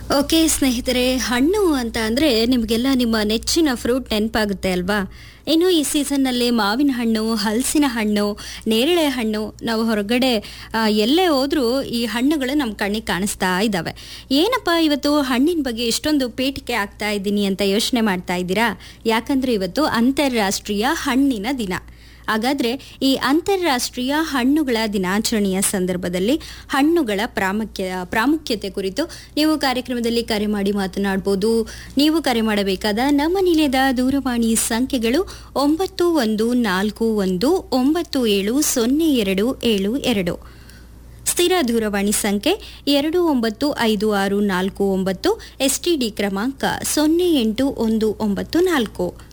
okay ಸ್ನೇಹಿತರೆ ಹಣ್ಣು ಅಂತ ಅಂದರೆ ನಿಮಗೆಲ್ಲ ನಿಮ್ಮ ನೆಚ್ಚಿನ ಫ್ರೂಟ್ ನೆನಪಾಗುತ್ತೆ ಅಲ್ವಾ ಇನ್ನು ಈ ಸೀಸನ್ನಲ್ಲಿ ಮಾವಿನ ಹಣ್ಣು ಹಲಸಿನ ಹಣ್ಣು ನೇರಳೆ ಹಣ್ಣು ನಾವು ಹೊರಗಡೆ ಆ, ಎಲ್ಲೇ ಹೋದ್ರೂ ಈ ಹಣ್ಣುಗಳು ನಮ್ಮ ಕಣ್ಣಿಗೆ ಕಾಣಿಸ್ತಾ ಇದ್ದಾವೆ ಏನಪ್ಪ ಇವತ್ತು ಹಣ್ಣಿನ ಬಗ್ಗೆ ಇಷ್ಟೊಂದು ಪೇಟಿಕೆ ಆಗ್ತಾ ಇದ್ದೀನಿ ಅಂತ ಯೋಚನೆ ಮಾಡ್ತಾ ಇದ್ದೀರಾ ಯಾಕಂದ್ರೆ ಇವತ್ತು ಅಂತಾರಾಷ್ಟ್ರೀಯ ಹಣ್ಣಿನ ದಿನ ಹಾಗಾದ್ರೆ ಈ ಅಂತಾರಾಷ್ಟ್ರೀಯ ಹಣ್ಣುಗಳ ದಿನಾಚರಣೆಯ ಸಂದರ್ಭದಲ್ಲಿ ಹಣ್ಣುಗಳ ಪ್ರಾಮುಖ್ಯ ಪ್ರಾಮುಖ್ಯತೆ ಕುರಿತು ನೀವು ಕಾರ್ಯಕ್ರಮದಲ್ಲಿ ಕರೆ ಮಾಡಿ ಮಾತನಾಡಬಹುದು ನೀವು ಕರೆ ಮಾಡಬೇಕಾದ ನಮ್ಮ ನಿಲಯದ ದೂರವಾಣಿ ಸಂಖ್ಯೆಗಳು ಒಂಬತ್ತು ಒಂದು ನಾಲ್ಕು ಒಂದು ಒಂಬತ್ತು ಏಳು ಸೊನ್ನೆ ಎರಡು ಏಳು ಎರಡು ಸ್ಥಿರ ದೂರವಾಣಿ ಸಂಖ್ಯೆ ಎರಡು ಒಂಬತ್ತು ಐದು ಆರು ನಾಲ್ಕು ಒಂಬತ್ತು ಎಸ್ಟಿಡಿ ಕ್ರಮಾಂಕ ಸೊನ್ನೆ ಎಂಟು ಒಂದು ಒಂಬತ್ತು ನಾಲ್ಕು